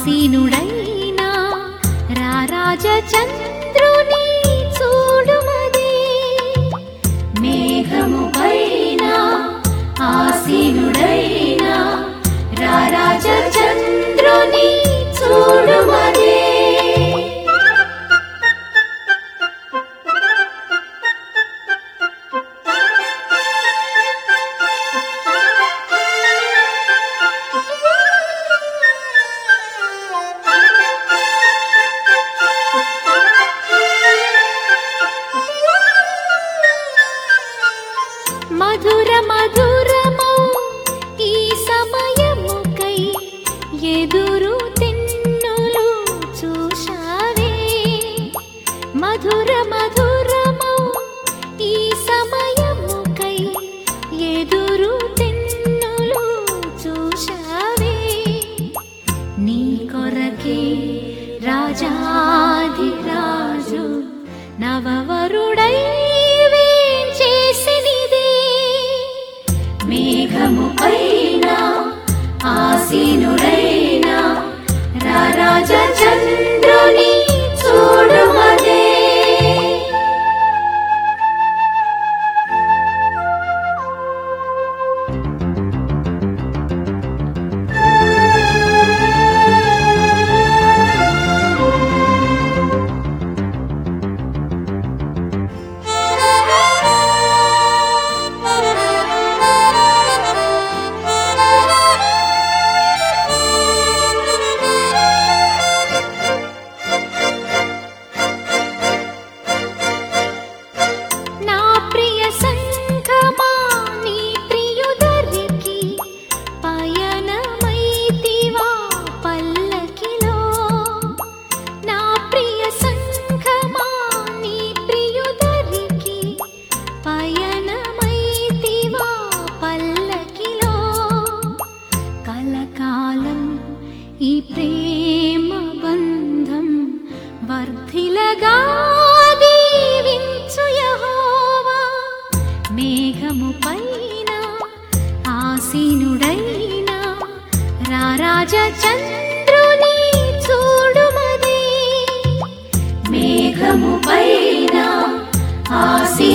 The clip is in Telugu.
ఆసీనుడైనా రారాజ చంద్రుని చూడుమదే మేఘము పైన ఆసీనుడైనా రారాజ చంద్రుని చూడుమదే మధుర మధురమౌ ఈ సమయముకై ఎదురు తెన్నులు చూశావే మధుర మధురమౌ ఈ సమయముకై ఎదురు తెన్నులు చూశావే నీ కొరకే రాజాధిరాజు నవవరుడై వేంచేసినిదే మేఘము పైన ఆసీనుడైన రారాజ చంద్రుని చూడుమదే నా ప్రియ సంఘమా నీ ప్రియుదరికి పయనమైతివా పల్లకిలో నా ప్రియ సంఘమా నీ ప్రియుదరికి పయనమైతివా పల్లకిలో కలకాలం ఈ ప్రేమ బంధం వర్ధిలగా దీవించు యెహోవా మేఘము పైన ఆసీనుడైన రారాజ చంద్రుని చూడుమదే మేఘము పైన ఆసీ